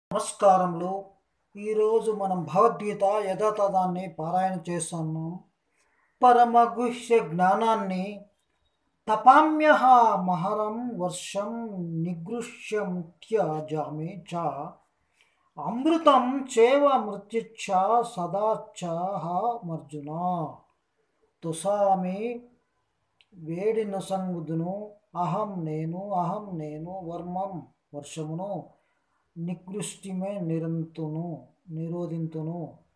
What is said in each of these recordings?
నమస్కారములు ఈరోజు మనం భగవద్గీత యథాతథాన్ని పారాయణ చేస్తున్నాం పరమగుహ్య జ్ఞానాన్ని తపామ్య మహరం వర్షం నిగృహ్యం త్యజామి చ అమృతం చేవ మృత్యుచ్చ సదాచ మర్జున తుసామి వేడి నొసంగుదును అహం నేను అహం నేను వర్మం వర్షమును నికృష్టిమే నిరంతును నిరోధింతును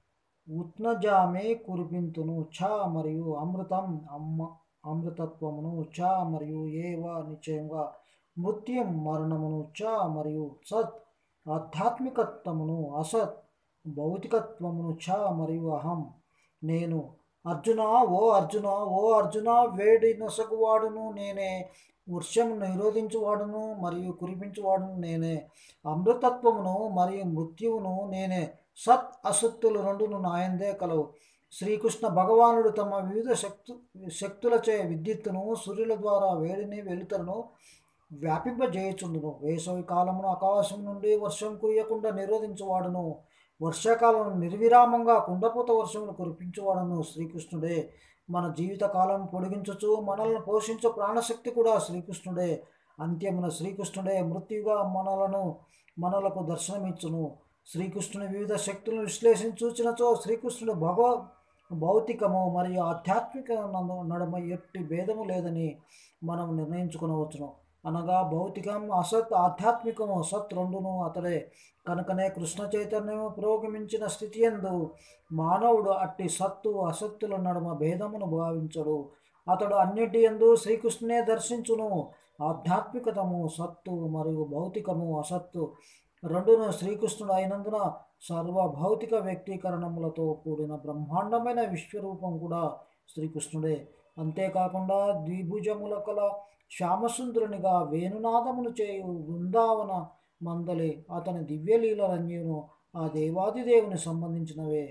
ఉత్నజామే కురిపింతును ఛ మరియు అమృతం అమ్మ అమృతత్వమును చ మరియు ఏవ నిశ్చయంగా మృత్యం మరణమును చ మరియు సత్ ఆధ్యాత్మికత్వమును అసత్ భౌతికత్వమును చ మరియు అహం నేను అర్జున ఓ అర్జున ఓ అర్జున వేడి నొసగువాడును నేనే వర్షమును నిరోధించువాడును మరియు కురిపించువాడును నేనే అమృతత్వమును మరియు మృత్యువును నేనే సత్ అసత్తులు రెండును నాయందే కలవు శ్రీకృష్ణ భగవానుడు తమ వివిధ శక్తు శక్తులచే విద్యుత్తును సూర్యుల ద్వారా వేడిని వెలుతురును వ్యాపింపజేయుచుండును వేసవి కాలమును ఆకాశం నుండి వర్షం కురియకుండా నిరోధించువాడును వర్షాకాలం నిర్విరామంగా కుండపోత వర్షమును కురిపించువాడును శ్రీకృష్ణుడే మన జీవితకాలం పొడిగించుచు మనల్ని పోషించు ప్రాణశక్తి కూడా శ్రీకృష్ణుడే అంత్యమున శ్రీకృష్ణుడే మృత్యుగా మనలను మనలకు దర్శనమిచ్చును శ్రీకృష్ణుని వివిధ శక్తులను విశ్లేషించూచినచో శ్రీకృష్ణుడు భగవ భౌతికము మరియు ఆధ్యాత్మిక నడుమ ఎట్టి భేదము లేదని మనం నిర్ణయించుకునవచ్చును అనగా భౌతికం అసత్ ఆధ్యాత్మికము సత్ రెండును అతడే కనుకనే కృష్ణ చైతన్యము పురోగమించిన స్థితి ఎందు మానవుడు అట్టి సత్తు అసత్తుల నడుమ భేదమును భావించడు అతడు అన్నిటి ఎందు శ్రీకృష్ణునే దర్శించును ఆధ్యాత్మికతము సత్తు మరియు భౌతికము అసత్తు రెండును శ్రీకృష్ణుడు అయినందున సర్వభౌతిక వ్యక్తీకరణములతో కూడిన బ్రహ్మాండమైన విశ్వరూపం కూడా శ్రీకృష్ణుడే అంతేకాకుండా ద్విభుజముల కల శ్యామసుందరునిగా వేణునాదమును చేయు బృందావన మందలి అతని దివ్యలీలలన్యును ఆ దేవాదిదేవుని సంబంధించినవే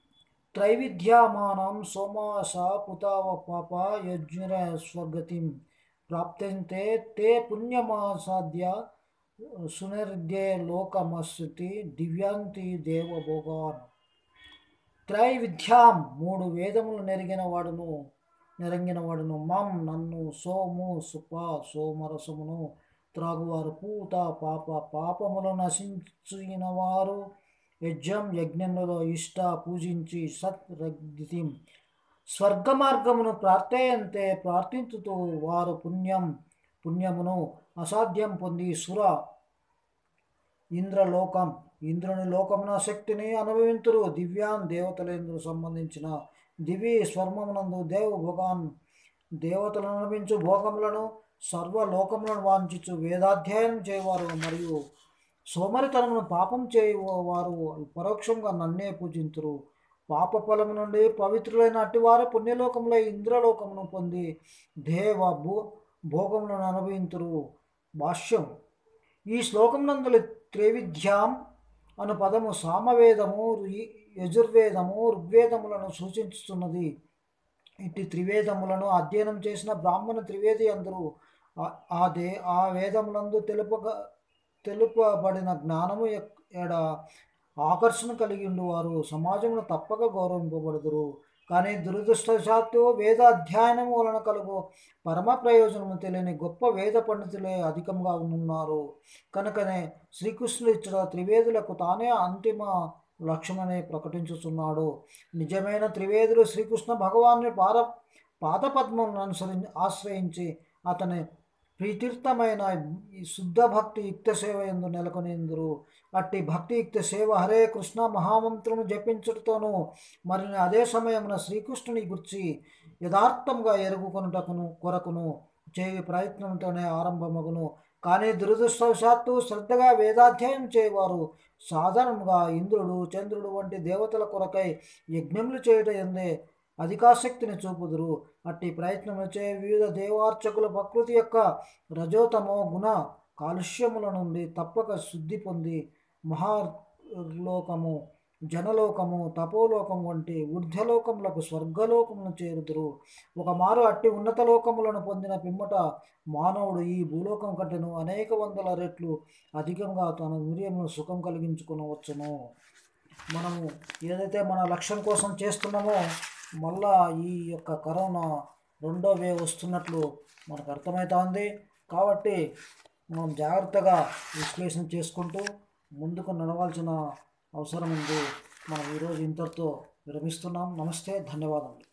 త్రైవిధ్యామానం సోమాస పుతావ పాప యజ్ఞుర స్వర్గతిం ప్రాప్తంతే తే పుణ్యమాసాద్య సునిర్దే లోకమస్తి దివ్యాంతి దేవభోగాన్ త్రైవిధ్యాం మూడు వేదములు నెరిగిన వాడును నెరంగిన వాడును మం నన్ను సోము సుప సోమరసమును త్రాగువారు పూత పాప పాపములు నశించిన వారు యజ్ఞం యజ్ఞములలో ఇష్ట పూజించి సత్ రగ్ధిం స్వర్గ మార్గమును ప్రార్థయంతే ప్రార్థించుతూ వారు పుణ్యం పుణ్యమును అసాధ్యం పొంది సుర ఇంద్రలోకం ఇంద్రుని లోకమున శక్తిని అనుభవింతురు దివ్యాన్ దేవతలేంద్రు సంబంధించిన దివి స్వర్మమునందు దేవ భోగాన్ దేవతలను అనుభవించు భోగములను సర్వలోకములను వాంఛించు వేదాధ్యాయనం చేయవారు మరియు సోమరితనమును పాపం చేయవారు పరోక్షంగా నన్నే పూజింతురు పాప ఫలము నుండి పవిత్రులైన అట్టివారు పుణ్యలోకంలో ఇంద్రలోకమును పొంది దేవ భూ భోగములను అనుభవింతురు భాష్యం ఈ శ్లోకమునందుల త్రైవిధ్యాం అను పదము సామవేదము యజుర్వేదము ఋగ్వేదములను సూచించుతున్నది ఇట్టి త్రివేదములను అధ్యయనం చేసిన బ్రాహ్మణ త్రివేది అందరూ ఆ దే ఆ వేదములందు తెలుపగా తెలుపబడిన జ్ఞానము ఎడ ఆకర్షణ కలిగి ఉండువారు సమాజంలో తప్పక గౌరవింపబడుదురు కానీ దురదృష్టవశాత్తు వేద అధ్యయనం వలన కలుగు పరమ ప్రయోజనము తెలియని గొప్ప వేద పండితులే అధికంగా ఉన్నారు కనుకనే శ్రీకృష్ణుడు ఇచ్చిన త్రివేదులకు తానే అంతిమ లక్ష్యమని ప్రకటించుతున్నాడు నిజమైన త్రివేదులు శ్రీకృష్ణ భగవాన్ని పాద పాదపద్మను అనుసరి ఆశ్రయించి అతని ప్రీతీర్థమైన శుద్ధ భక్తి యుక్త సేవ ఎందు నెలకొనేందురు అట్టి భక్తియుక్త సేవ హరే కృష్ణ మహామంత్రము జపించుటతోనూ మరి అదే సమయమున శ్రీకృష్ణుని గుర్చి యథార్థంగా ఎరుగుకొనుటకును కొరకును చేయు ప్రయత్నంతోనే ఆరంభమగును కానీ దురదృష్టవశాత్తు శ్రద్ధగా వేదాధ్యయనం చేయవారు సాధారణంగా ఇంద్రుడు చంద్రుడు వంటి దేవతల కొరకై యజ్ఞములు చేయట ఎందే అధికాసక్తిని చూపుదురు అట్టి ప్రయత్నముచే వివిధ దేవార్చకుల ప్రకృతి యొక్క రజోతమో గుణ కాలుష్యముల నుండి తప్పక శుద్ధి పొంది మహాలోకము జనలోకము తపోలోకం వంటి ఊర్ధ్వలోకములకు స్వర్గలోకమును చేరుదురు ఒక మారు అట్టి ఉన్నత లోకములను పొందిన పిమ్మట మానవుడు ఈ భూలోకం కంటేను అనేక వందల రెట్లు అధికంగా తన వీర్యమును సుఖం కలిగించుకునవచ్చును మనము ఏదైతే మన లక్ష్యం కోసం చేస్తున్నామో మళ్ళా ఈ యొక్క కరోనా రెండో వేవ్ వస్తున్నట్లు మనకు అర్థమవుతోంది కాబట్టి మనం జాగ్రత్తగా విశ్లేషణ చేసుకుంటూ ముందుకు నడవాల్సిన అవసరం ఉంది మనం ఈరోజు ఇంతటితో విరమిస్తున్నాం నమస్తే ధన్యవాదములు